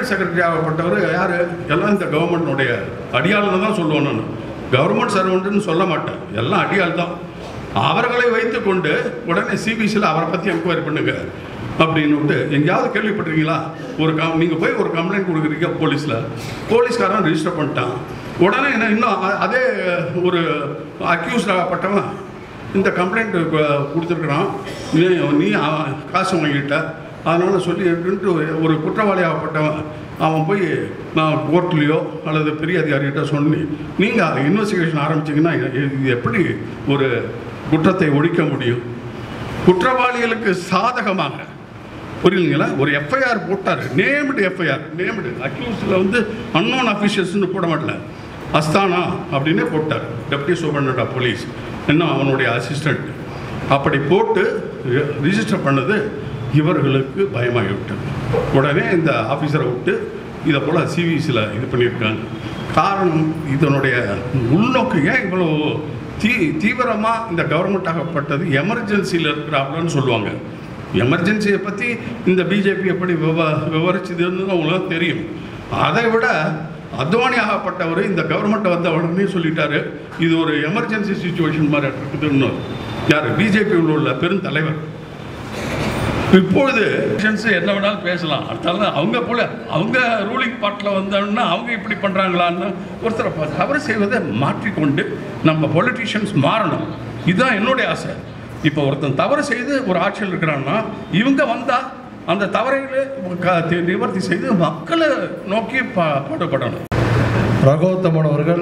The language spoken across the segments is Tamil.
கம்பெனி செக்ரட்டரி ஆகப்பட்டவர் யார் எல்லாம் இந்த கவர்மெண்ட்னுடைய அடியாள்னு தான் சொல்லுவோம் நான் கவர்மெண்ட் சர்வெண்ட்னு சொல்ல மாட்டேன் எல்லாம் அடியாள் தான் அவர்களை வைத்துக்கொண்டு உடனே சிபிசியில் அவரை பற்றி என்கொயரி பண்ணுங்க அப்படின்னு விட்டு எங்கேயாவது கேள்விப்பட்டிருக்கீங்களா ஒரு கம் நீங்கள் போய் ஒரு கம்ப்ளைண்ட் கொடுக்குறீங்க போலீஸில் போலீஸ்காரன் ரிஜிஸ்டர் பண்ணிட்டான் உடனே என்ன இன்னும் அ- அதே ஒரு அக்யூஸ்ட் ஆகப்பட்டவன் இந்த கம்ப்ளைண்ட் கொடுத்துருக்குறான் நீ நீ அவன் காசு வாங்கிட்ட அதனால் சொல்லி இருக்குன்ட்டு ஒரு குற்றவாளி ஆகப்பட்டவன் அவன் போய் நான் கோர்ட்லேயோ அல்லது பெரிய அதிகாரிகிட்ட சொல்லி நீங்கள் இன்வெஸ்டிகேஷன் ஆரம்பிச்சிங்கன்னா இது எப்படி ஒரு குற்றத்தை ஒழிக்க முடியும் குற்றவாளிகளுக்கு சாதகமாக புரியுதுங்களா ஒரு எஃப்ஐஆர் போட்டார் நேம்டு எஃப்ஐஆர் நேம்டு அக்யூஸில் வந்து அன்னோன் அஃபிஷியல்ஸ்னு போட மாட்டல அஸ்தானா அப்படின்னே போட்டார் டெப்டி சூப்பரண்ட் ஆஃப் போலீஸ் இன்னும் அவனுடைய அசிஸ்டண்ட் அப்படி போட்டு ரிஜிஸ்டர் பண்ணது இவர்களுக்கு பயமாகி விட்டது உடனே இந்த ஆஃபீஸரை விட்டு இதை போல் சிவிசியில் இது பண்ணியிருக்காங்க காரணம் இதனுடைய உள்நோக்கு ஏன் இவ்வளோ தீ தீவிரமாக இந்த கவர்மெண்ட் ஆகப்பட்டது எமர்ஜென்சியில் இருக்கிறாங்கன்னு சொல்லுவாங்க எமர்ஜென்சியை பற்றி இந்த பிஜேபி எப்படி விவ விவரிச்சதுன்னு உங்களுக்கு தெரியும் அதை விட அத்வானி ஆகப்பட்டவர் இந்த கவர்மெண்ட் வந்த உடனே சொல்லிட்டாரு இது ஒரு எமர்ஜென்சி சுச்சுவேஷன் மாதிரி இருக்குதுன்னு யார் பிஜேபி உள்ள பெருந்தலைவர் இப்பொழுது elections என்ன வேணாலும் பேசலாம் அடுத்தாலும் அவங்க போல அவங்க ரூலிங் பார்ட்டில் வந்தோம்னா அவங்க இப்படி பண்ணுறாங்களான்னு ஒருத்தரை பா- தவறு செய்வதை மாற்றிக்கொண்டு நம்ம பொலிட்டிஷியன்ஸ் மாறணும் இதுதான் என்னுடைய ஆசை இப்போ ஒருத்தன் தவறு செய்து ஒரு ஆட்சியில் இருக்கிறான்னா இவங்க வந்தால் அந்த தவறைகளை க- தி- நிவர்த்தி செய்து மக்களை நோக்கி பா பாடுபடணும் ரகோத்தமன் அவர்கள்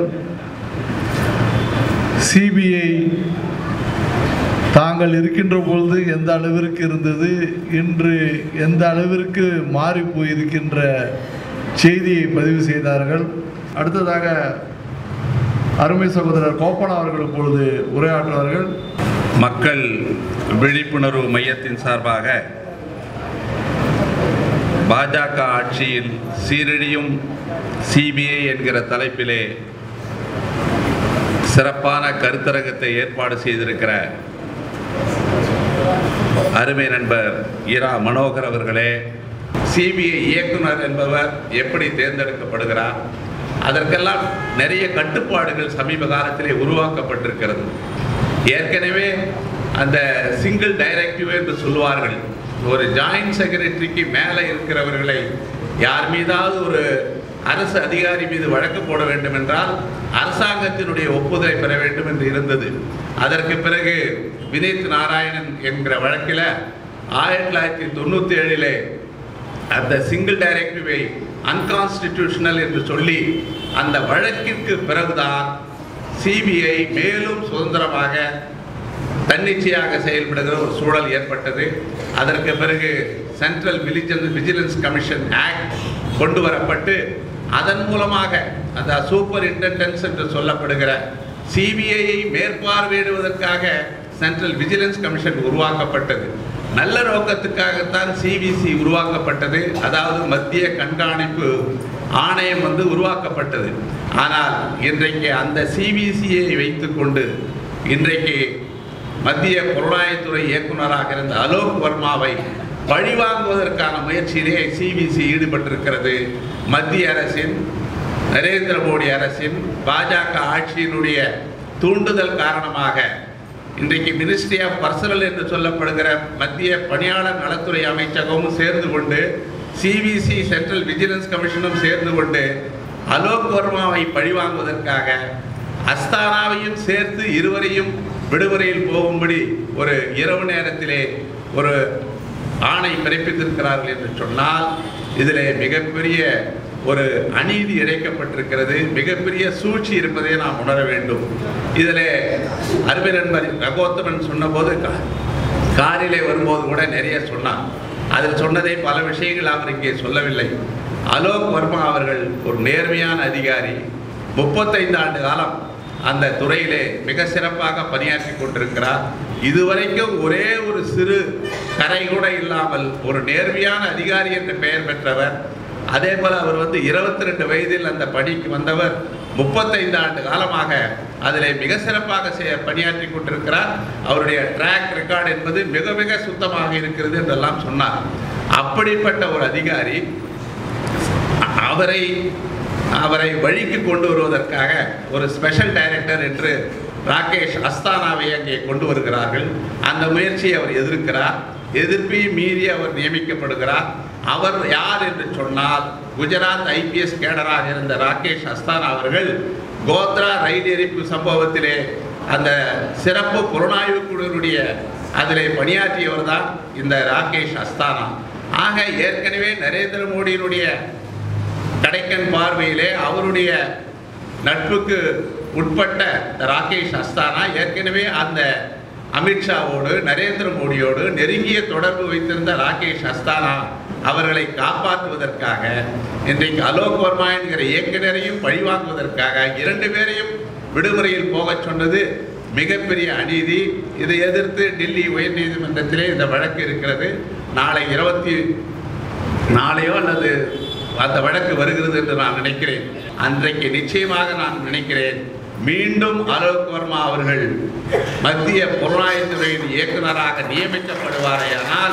சிபிஐ தாங்கள் இருக்கின்ற பொழுது எந்த அளவிற்கு இருந்தது இன்று எந்த அளவிற்கு மாறி போயிருக்கின்ற செய்தியை பதிவு செய்தார்கள் அடுத்ததாக அருமை சகோதரர் கோப்பனா அவர்கள் இப்பொழுது உரையாற்றுவார்கள் மக்கள் விழிப்புணர்வு மையத்தின் சார்பாக பாஜக ஆட்சியில் சீரழியும் சிபிஐ என்கிற தலைப்பிலே சிறப்பான கருத்தரங்கத்தை ஏற்பாடு செய்திருக்கிற அருமை நண்பர் இரா மனோகர் அவர்களே சிபிஐ இயக்குனர் என்பவர் எப்படி தேர்ந்தெடுக்கப்படுகிறார் அதற்கெல்லாம் நிறைய கட்டுப்பாடுகள் சமீப காலத்திலே உருவாக்கப்பட்டிருக்கிறது ஏற்கனவே அந்த சிங்கிள் டைரக்டிவ் என்று சொல்லுவார்கள் ஒரு ஜாயிண்ட் செக்ரட்டரிக்கு மேலே இருக்கிறவர்களை யார் மீதாவது ஒரு அரசு அதிகாரி மீது வழக்கு போட வேண்டும் என்றால் அரசாங்கத்தினுடைய ஒப்புதலை பெற வேண்டும் என்று இருந்தது அதற்கு பிறகு வினீத் நாராயணன் என்கிற வழக்கில் ஆயிரத்தி தொள்ளாயிரத்தி தொண்ணூற்றி ஏழிலே அந்த சிங்கிள் டைரக்டிவை அன்கான்ஸ்டிடியூஷனல் என்று சொல்லி அந்த வழக்கிற்கு பிறகுதான் சிபிஐ மேலும் சுதந்திரமாக தன்னிச்சையாக செயல்படுகிற ஒரு சூழல் ஏற்பட்டது அதற்கு பிறகு சென்ட்ரல் விலிஜன் விஜிலன்ஸ் கமிஷன் ஆக்ட் கொண்டு வரப்பட்டு அதன் மூலமாக அந்த சூப்பர் இன்டெண்டன்ஸ் என்று சொல்லப்படுகிற சிபிஐயை மேற்பார்வையிடுவதற்காக சென்ட்ரல் விஜிலன்ஸ் கமிஷன் உருவாக்கப்பட்டது நல்ல நோக்கத்துக்காகத்தான் சிபிசி உருவாக்கப்பட்டது அதாவது மத்திய கண்காணிப்பு ஆணையம் வந்து உருவாக்கப்பட்டது ஆனால் இன்றைக்கு அந்த சிபிசியை வைத்துக்கொண்டு இன்றைக்கு மத்திய புலனாய்வுத்துறை இயக்குனராக இருந்த அலோக் வர்மாவை பழிவாங்குவதற்கான முயற்சியிலே சிபிசி ஈடுபட்டிருக்கிறது மத்திய அரசின் நரேந்திர மோடி அரசின் பாஜக ஆட்சியினுடைய தூண்டுதல் காரணமாக இன்றைக்கு மினிஸ்ட்ரி ஆஃப் பர்சனல் என்று சொல்லப்படுகிற மத்திய பணியாளர் நலத்துறை அமைச்சகமும் சேர்ந்து கொண்டு சிபிசி சென்ட்ரல் விஜிலன்ஸ் கமிஷனும் சேர்ந்து கொண்டு அலோக் வர்மாவை பழிவாங்குவதற்காக அஸ்தானாவையும் சேர்த்து இருவரையும் விடுமுறையில் போகும்படி ஒரு இரவு நேரத்திலே ஒரு ஆணை பிறப்பித்திருக்கிறார்கள் என்று சொன்னால் இதில் மிகப்பெரிய ஒரு அநீதி இழைக்கப்பட்டிருக்கிறது மிகப்பெரிய சூழ்ச்சி இருப்பதை நாம் உணர வேண்டும் இதில் அருமை நண்பர் ரகோத்தமன் சொன்னபோது கா- காரிலே வரும்போது கூட நிறைய சொன்னார் அதில் சொன்னதை பல விஷயங்கள் அவர் இங்கே சொல்லவில்லை அலோக் வர்மா அவர்கள் ஒரு நேர்மையான அதிகாரி முப்பத்தைந்து ஆண்டு காலம் அந்த துறையிலே மிக சிறப்பாக பணியாற்றி கொண்டிருக்கிறார் இதுவரைக்கும் ஒரே ஒரு சிறு கரை கூட இல்லாமல் ஒரு நேர்மையான அதிகாரி என்ற பெயர் பெற்றவர் அதே போல அவர் வந்து இருபத்தி ரெண்டு வயதில் அந்த பணிக்கு வந்தவர் முப்பத்தைந்து ஆண்டு காலமாக அதிலே மிக சிறப்பாக செய- பணியாற்றி கொண்டிருக்கிறார் அவருடைய ட்ராக் ரெக்கார்டு என்பது மிக மிக சுத்தமாக இருக்கிறது என்றெல்லாம் சொன்னார் அப்படிப்பட்ட ஒரு அதிகாரி அவரை அவரை வழிக்கு கொண்டு வருவதற்காக ஒரு ஸ்பெஷல் டைரக்டர் என்று ராகேஷ் அஸ்தானாவை அங்கே கொண்டு வருகிறார்கள் அந்த முயற்சியை அவர் எதிர்க்கிறார் எதிர்ப்பையும் மீறி அவர் நியமிக்கப்படுகிறார் அவர் யார் என்று சொன்னால் குஜராத் ஐபிஎஸ் கேடராக இருந்த ராகேஷ் அஸ்தானா அவர்கள் கோத்ரா ரயில் எரிப்பு சம்பவத்திலே அந்த சிறப்பு புலனாய்வு குழுவினுடைய அதிலே பணியாற்றியவர் தான் இந்த ராகேஷ் அஸ்தானா ஆக ஏற்கனவே நரேந்திர மோடியினுடைய கடைக்கன் பார்வையிலே அவருடைய நட்புக்கு உட்பட்ட ராகேஷ் அஸ்தானா ஏற்கனவே அந்த அமித்ஷாவோடு நரேந்திர மோடியோடு நெருங்கிய தொடர்பு வைத்திருந்த ராகேஷ் அஸ்தானா அவர்களை காப்பாற்றுவதற்காக இன்றைக்கு அலோக் வர்மா என்கிற இயக்குனரையும் பழிவாங்குவதற்காக இரண்டு பேரையும் விடுமுறையில் போகச் சொன்னது மிகப்பெரிய அநீதி இதை எதிர்த்து டெல்லி உயர்நீதிமன்றத்திலே இந்த வழக்கு இருக்கிறது நாளை இருபத்தி நாளையோ அல்லது அந்த வழக்கு வருகிறது என்று நான் நினைக்கிறேன் அன்றைக்கு நிச்சயமாக நான் நினைக்கிறேன் மீண்டும் அலோக் வர்மா அவர்கள் மத்திய புலனாய்வுத்துறையின் இயக்குனராக நியமிக்கப்படுவாரேயானால்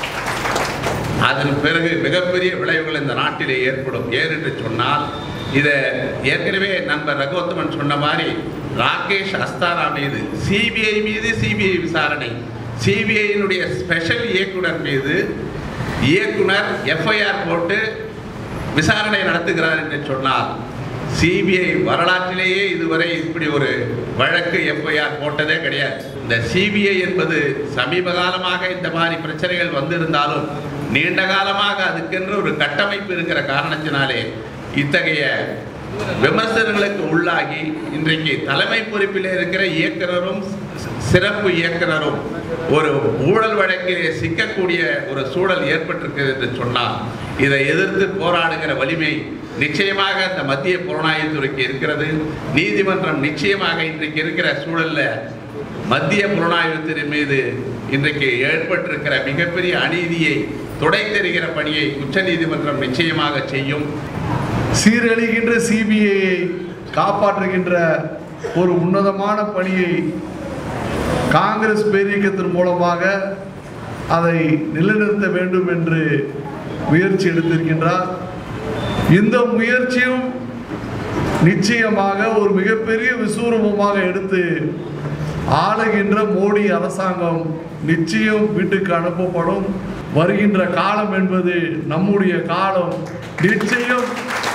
அதன் பிறகு மிகப்பெரிய விளைவுகள் இந்த நாட்டிலே ஏற்படும் ஏன் என்று சொன்னால் இதை ஏற்கனவே நண்பர் ரகோத்தமன் சொன்ன மாதிரி ராகேஷ் அஸ்தானா மீது சிபிஐ மீது சிபிஐ விசாரணை சிபிஐயினுடைய ஸ்பெஷல் இயக்குனர் மீது இயக்குனர் எஃப்ஐஆர் போட்டு விசாரணை நடத்துகிறார் என்று சொன்னால் சிபிஐ வரலாற்றிலேயே இதுவரை இப்படி ஒரு வழக்கு எஃப்ஐஆர் போட்டதே கிடையாது இந்த சிபிஐ என்பது சமீப காலமாக இந்த மாதிரி பிரச்சனைகள் வந்திருந்தாலும் நீண்ட காலமாக அதுக்கென்று ஒரு கட்டமைப்பு இருக்கிற காரணத்தினாலே இத்தகைய விமர்சனங்களுக்கு உள்ளாகி இன்றைக்கு தலைமை பொறுப்பில் இருக்கிற இயக்குனரும் சி- சிறப்பு இயக்குனரும் ஒரு ஊழல் வழக்கிலே சிக்கக்கூடிய ஒரு சூழல் ஏற்பட்டிருக்கிறது என்று சொன்னால் இதை எதிர்த்து போராடுகிற வலிமை நிச்சயமாக இந்த மத்திய புலனாய்வுத்துறைக்கு இருக்கிறது நீதிமன்றம் நிச்சயமாக இன்றைக்கு இருக்கிற சூழல்ல மத்திய புலனாய்வுத்துறை மீது இன்றைக்கு ஏற்பட்டிருக்கிற மிகப்பெரிய அநீதியை துடைத்தெறிகிற பணியை உச்சநீதிமன்றம் நிச்சயமாக செய்யும் சீரழிகின்ற சிபிஐயை காப்பாற்றுகின்ற ஒரு உன்னதமான பணியை காங்கிரஸ் பேரியக்கத்தின் மூலமாக அதை நிலைநிறுத்த வேண்டும் என்று முயற்சி எடுத்திருக்கின்றார் இந்த முயற்சியும் நிச்சயமாக ஒரு மிகப்பெரிய விசூரமமாக எடுத்து ஆளுகின்ற மோடி அரசாங்கம் நிச்சயம் வீட்டுக்கு அனுப்பப்படும் வருகின்ற காலம் என்பது நம்முடைய காலம் நிச்சயம்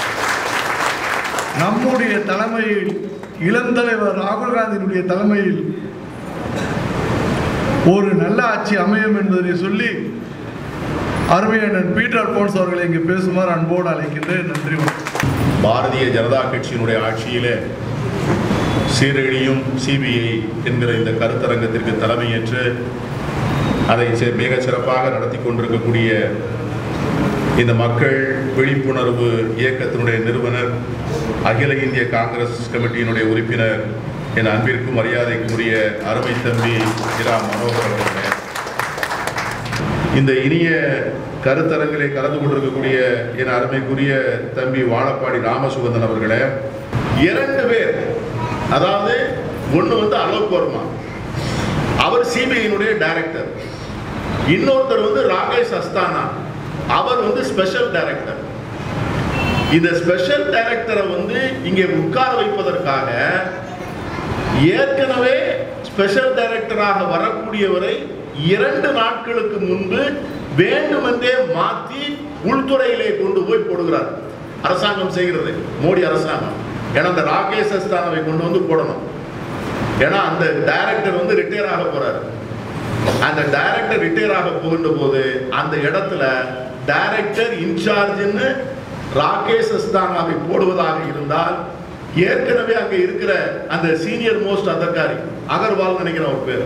நம்முடைய தலைமையில் இளந்தலைவர் ராகுல் காந்தியினுடைய தலைமையில் ஒரு நல்ல ஆட்சி அமையும் என்பதை சொல்லி அருமையண்ணன் பீட்டர் அல்போன்ஸ் அவர்களை இங்கு பேசுமாறு அன்போடு அழைக்கின்றேன் நன்றி வணக்கம். பாரதிய ஜனதா கட்சியினுடைய ஆட்சியிலே சீரழியும் சிபிஐ என்கிற இந்த கருத்தரங்கத்திற்கு தலைமையேற்று அதை சி- மிக சிறப்பாக நடத்தி கொண்டிருக்கக்கூடிய இந்த மக்கள் விழிப்புணர்வு இயக்கத்தினுடைய நிறுவனர் அகில இந்திய காங்கிரஸ் கமிட்டியினுடைய உறுப்பினர் என் அன்பிற்கும் மரியாதைக்குரிய அருமை தம்பி இரா மனோகர் அவர்களே இந்த இனிய கருத்தரங்கிலே கலந்து கொண்டிருக்கக்கூடிய என் அருமைக்குரிய தம்பி வாழப்பாடி ராமசுகந்தன் அவர்களே இரண்டு பேர் அதாவது ஒன்று வந்து அலோக் வர்மா அவர் சிபிஐனுடைய டைரக்டர் இன்னொருத்தர் வந்து ராகேஷ் அஸ்தானா அவர் வந்து ஸ்பெஷல் டைரக்டர் இந்த ஸ்பெஷல் டைரக்டரை வந்து இங்கே உட்கார வைப்பதற்காக ஏற்கனவே ஸ்பெஷல் டைரக்டராக வரக்கூடியவரை இரண்டு நாட்களுக்கு முன்பு வேண்டுமென்றே மாற்றி உள்துறையிலே கொண்டு போய் போடுகிறார் அரசாங்கம் செய்கிறது மோடி அரசாங்கம் ஏன்னா அந்த ராகேஷ் அஸ்தானாவை கொண்டு வந்து போடணும் ஏன்னா அந்த டைரக்டர் வந்து ரிட்டையர் ஆக போறாரு அந்த டைரக்டர் ரிட்டையர் ஆக போகின்ற போது அந்த இடத்துல டைரக்டர் இன்சார்ஜ்னு ராகேஷ் அஸ்தானாவை போடுவதாக இருந்தால் ஏற்கனவே அங்க இருக்கிற அந்த சீனியர் மோஸ்ட் அதிகாரி அகர்வால் நினைக்கிற ஒரு பேர்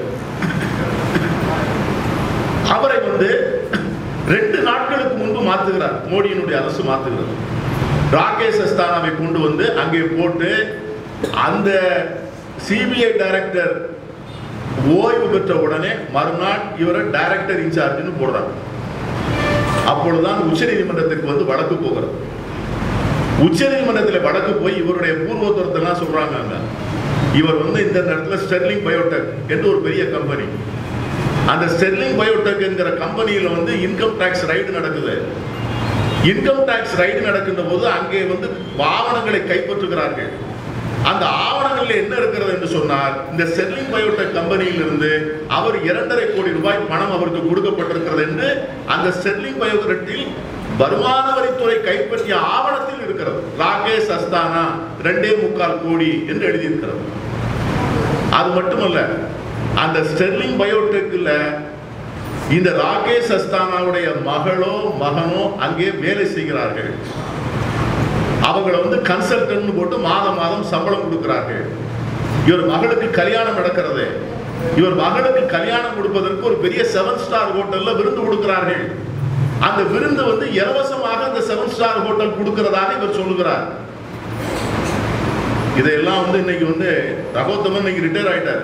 அவரை வந்து ரெண்டு நாட்களுக்கு முன்பு மாத்துகிறார் மோடியினுடைய அரசு மாத்துகிறது ராகேஷ் அஸ்தானாவை கொண்டு வந்து அங்கே போட்டு அந்த சிபிஐ டைரக்டர் ஓய்வு பெற்ற உடனே மறுநாள் இவரை டைரக்டர் இன்சார்ஜ்னு போடுறாங்க அப்பொழுதுதான் உச்சநீதிமன்றத்துக்கு வந்து வழக்கு போகிறது உச்சநீதிமன்றத்தில் வழக்கு போய் இவருடைய பூர்வோத்தரத்தெல்லாம் சொல்றாங்க அங்க. இவர் வந்து இந்த இடத்துல ஸ்டெர்லிங் பயோடெக் என்று ஒரு பெரிய கம்பெனி அந்த ஸ்டெர்லிங் பயோடெக் என்கிற கம்பெனியில் வந்து இன்கம் டாக்ஸ் ரைடு நடக்குது இன்கம் டாக்ஸ் ரைடு நடக்கின்ற போது அங்கே வந்து ஆவணங்களை கைப்பற்றுகிறார்கள் அந்த ஆவணங்களில் என்ன இருக்கிறது என்று சொன்னால் இந்த செர்லிங் பயோடெக் கம்பெனியில் இருந்து அவர் இரண்டரை கோடி ரூபாய் பணம் அவருக்கு கொடுக்கப்பட்டிருக்கிறது என்று அந்த செர்லிங் பயோடெக்கில் வருமான வரித்துறை கைப்பற்றிய ஆவணத்தில் இருக்கிறது ராகேஷ் அஸ்தானா ரெண்டே முக்கால் கோடி என்று எழுதியிருக்கிறது அது மட்டுமல்ல அந்த ஸ்டெர்லிங் பயோடெக்ல இந்த ராகேஷ் அஸ்தானாவுடைய மகளோ மகனோ அங்கே வேலை செய்கிறார்கள் அவங்களை வந்து கன்சல்டன்ட் போட்டு மாதம் மாதம் சம்பளம் கொடுக்கிறார்கள் இவர் மகளுக்கு கல்யாணம் நடக்கிறது இவர் மகளுக்கு கல்யாணம் கொடுப்பதற்கு ஒரு பெரிய செவன் ஸ்டார் ஹோட்டல்ல விருந்து கொடுக்கிறார்கள் அந்த விருந்து வந்து இலவசமாக அந்த செவன் ஸ்டார் ஹோட்டல் கொடுக்கிறதாக இவர் சொல்லுகிறார் இதையெல்லாம் வந்து இன்னைக்கு வந்து ரகோத்தமன் இன்னைக்கு ரிட்டையர் ஆயிட்டார்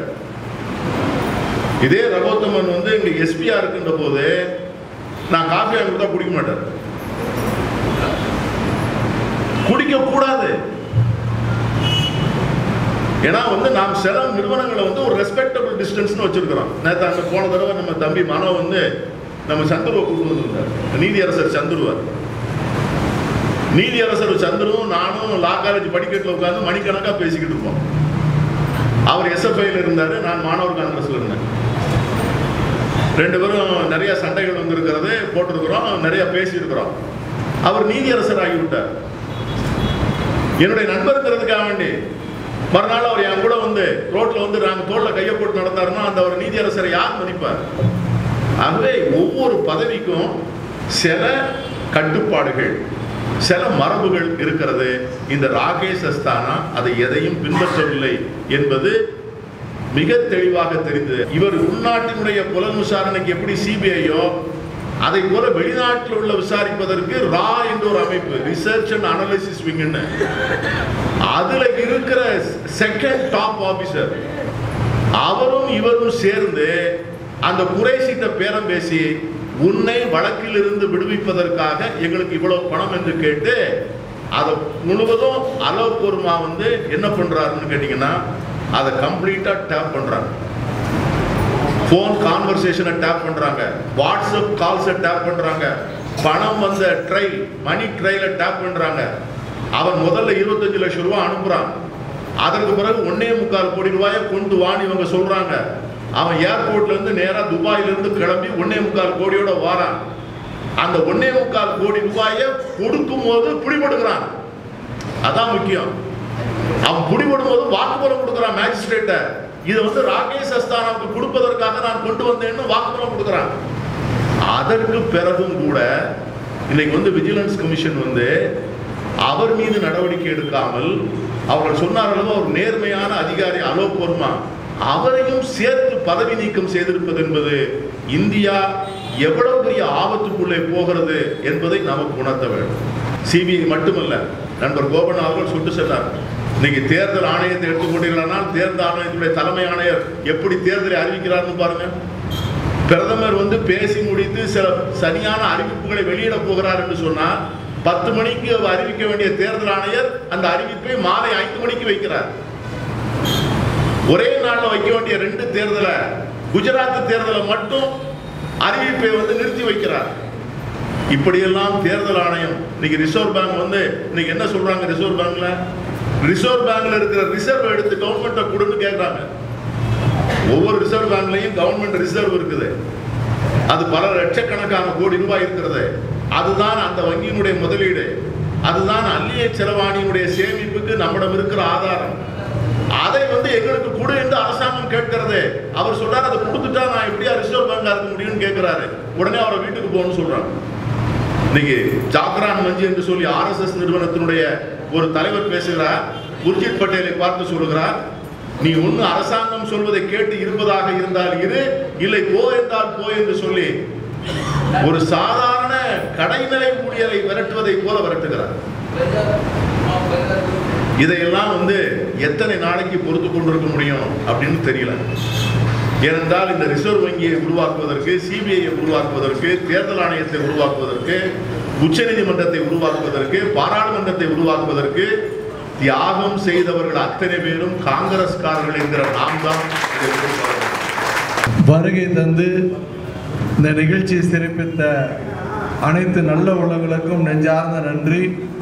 இதே ரகோத்தமன் வந்து இங்க எஸ்பியா இருக்கின்ற போது நான் காஃபி வாங்கி கொடுத்தா குடிக்க மாட்டார் குடிக்க கூடாது ஏன்னா வந்து நாம் சில நிறுவனங்களை வந்து ஒரு ரெஸ்பெக்டபிள் டிஸ்டன்ஸ்னு வச்சிருக்கிறோம் நேற்று அங்கே போன தடவை நம்ம தம்பி மனோ வந்து நம்ம சந்துருவை கூட்டு வந்திருந்தார் நீதியரசர் சந்துருவார் நீதியரசர் சந்துருவும் நானும் லா காலேஜ் படிக்கட்டில் உட்கார்ந்து மணிக்கணக்காக பேசிக்கிட்டு இருப்போம் அவர் எஸ்எஃப்ஐல இருந்தார் நான் மாணவர் காங்கிரஸ்ல இருந்தேன் ரெண்டு பேரும் நிறைய சண்டைகள் வந்திருக்கிறது போட்டிருக்கிறோம் நிறைய பேசியிருக்கிறோம் அவர் நீதியரசர் ஆகிவிட்டார் என்னுடைய நண்பருங்கிறதுக்காக வேண்டி மறுநாள் அவர் என் கூட வந்து ரோட்ல வந்து நாங்கள் தோல்ல கையை போட்டு நடந்தாருன்னா அந்த அவர் நீதியரசரை யார் மதிப்பார் ஆகவே ஒவ்வொரு பதவிக்கும் சில கட்டுப்பாடுகள் சில மரபுகள் இருக்கிறது இந்த ராகேஷ் அஸ்தானா அதை எதையும் பின்பற்றவில்லை என்பது மிக தெளிவாக தெரிந்தது இவர் உள்நாட்டினுடைய புலன் விசாரணைக்கு எப்படி சிபிஐயோ அதை போல வெளிநாட்டில் உள்ள விசாரிப்பதற்கு ரா என்ற ஒரு அமைப்பு ரிசர்ச் அண்ட் அனாலிசிஸ் விங்னு அதுல இருக்கிற செகண்ட் டாப் ஆபீசர் அவரும் இவரும் சேர்ந்து அந்த குறைசிட்ட பேரம் பேசி உன்னை வழக்கில் இருந்து விடுவிப்பதற்காக எங்களுக்கு இவ்வளவு பணம் என்று கேட்டு அதை முழுவதும் அலோக் வர்மா வந்து என்ன பண்றாருன்னு கேட்டீங்கன்னா அதை கம்ப்ளீட்டா டேப் பண்றாங்க ஃபோன் கான்வர்சேஷனை டேப் பண்றாங்க வாட்ஸ்அப் கால்ஸை டேப் பண்றாங்க பணம் வந்த ட்ரைல் மணி ட்ரைல டேப் பண்றாங்க அவன் முதல்ல இருபத்தஞ்சு லட்சம் ரூபாய் அனுப்புறான் அதற்கு பிறகு ஒன்னே முக்கால் கோடி ரூபாயை கொண்டு வான்னு இவங்க சொல்றாங்க அவன் ஏர்போர்ட்ல இருந்து நேரா துபாயில இருந்து கிளம்பி ஒன்னே முக்கால் கோடியோட வாரான் அந்த ஒன்னே முக்கால் கோடி ரூபாயை கொடுக்கும் போது பிடிபடுகிறான் அதான் முக்கியம் அவன் பிடிபடும் போது வாக்குமூலம் கொடுக்குறான் மேஜிஸ்ட்ரேட்ட இதை வந்து ராகேஷ் அஸ்தானாவுக்கு கொடுப்பதற்காக நான் கொண்டு வந்தேன்னு வாக்குமூலம் கொடுக்குறான் அதற்கு பிறகும் கூட இன்னைக்கு வந்து விஜிலன்ஸ் கமிஷன் வந்து அவர் மீது நடவடிக்கை எடுக்காமல் அவர்கள் சொன்னார்களோ ஒரு நேர்மையான அதிகாரி அலோக் வர்மா அவரையும் சேர்த்து பதவி நீக்கம் செய்திருப்பது என்பது இந்தியா எவ்வளவு பெரிய ஆபத்துக்குள்ளே போகிறது என்பதை நமக்கு உணர்த்த வேண்டும் சிபிஐ மட்டுமல்ல நண்பர் கோபன் அவர்கள் சுட்டு சென்றார் இன்னைக்கு தேர்தல் ஆணையத்தை எடுத்துக்கொண்டீர்களானால் தேர்தல் ஆணையத்துடைய தலைமை ஆணையர் எப்படி தேர்தலை அறிவிக்கிறார்னு பாருங்க பிரதமர் வந்து பேசி முடித்து சில சரியான அறிவிப்புகளை வெளியிட போகிறார் என்று சொன்னால் பத்து மணிக்கு அவர் அறிவிக்க வேண்டிய தேர்தல் ஆணையர் அந்த அறிவிப்பை மாலை ஐந்து மணிக்கு வைக்கிறார் ஒரே நாள்ல வைக்க வேண்டிய ரெண்டு தேர்தலை குஜராத் தேர்தலை மட்டும் அறிவிப்பை வந்து நிறுத்தி வைக்கிறார் இப்படியெல்லாம் தேர்தல் ஆணையம் இன்னைக்கு ரிசர்வ் பேங்க் வந்து இன்னைக்கு என்ன சொல்றாங்க ரிசர்வ் பேங்க்ல ரிசர்வ் பேங்க்ல இருக்கிற ரிசர்வ் எடுத்து கவர்மெண்ட்டை கொடுன்னு கேட்கறாங்க ஒவ்வொரு ரிசர்வ் பேங்க்லயும் கவர்மெண்ட் ரிசர்வ் இருக்குது அது பல லட்சக்கணக்கான கோடி ரூபாய் இருக்கிறது அதுதான் அந்த வங்கியினுடைய முதலீடு அதுதான் அந்நிய செலவாணியினுடைய சேமிப்புக்கு நம்மிடம் இருக்கிற ஆதாரம் அதை வந்து எங்களுக்கு கொடு என்று அரசாங்கம் கேட்கிறது அவர் சொல்றாரு அதை கொடுத்துட்டா நான் எப்படியா ரிசர்வ் பேங்கா இருக்க முடியும்னு கேட்கிறாரு உடனே அவரை வீட்டுக்கு போகணும்னு சொல்றாங்க இன்னைக்கு ஜாக்ரான் மஞ்சி என்று சொல்லி ஆர்எஸ்எஸ் நிறுவனத்தினுடைய ஒரு தலைவர் பேசுகிறார் குர்ஜித் பட்டேலை பார்த்து சொல்லுகிறார் நீ ஒண்ணு அரசாங்கம் சொல்வதை கேட்டு இருப்பதாக இருந்தால் இரு இல்லை போ என்றால் போ என்று சொல்லி ஒரு சாதாரண கடைநிலை ஊழியரை விரட்டுவதை போல விரட்டுகிறார் இதையெல்லாம் வந்து எத்தனை நாளைக்கு பொறுத்து கொண்டிருக்க முடியும் அப்படின்னு தெரியல ஏனென்றால் இந்த ரிசர்வ் வங்கியை உருவாக்குவதற்கு சிபிஐயை உருவாக்குவதற்கு தேர்தல் ஆணையத்தை உருவாக்குவதற்கு உச்சநீதிமன்றத்தை உருவாக்குவதற்கு பாராளுமன்றத்தை உருவாக்குவதற்கு தியாகம் செய்தவர்கள் அத்தனை பேரும் காங்கிரஸ்காரர்கள் என்கிற நாம் தான் இதை உருவாக்குகிறோம். வருகை தந்து இந்த நிகழ்ச்சியை சிறப்பித்த அனைத்து நல்ல உள்ளங்களுக்கும் நெஞ்சார்ந்த நன்றி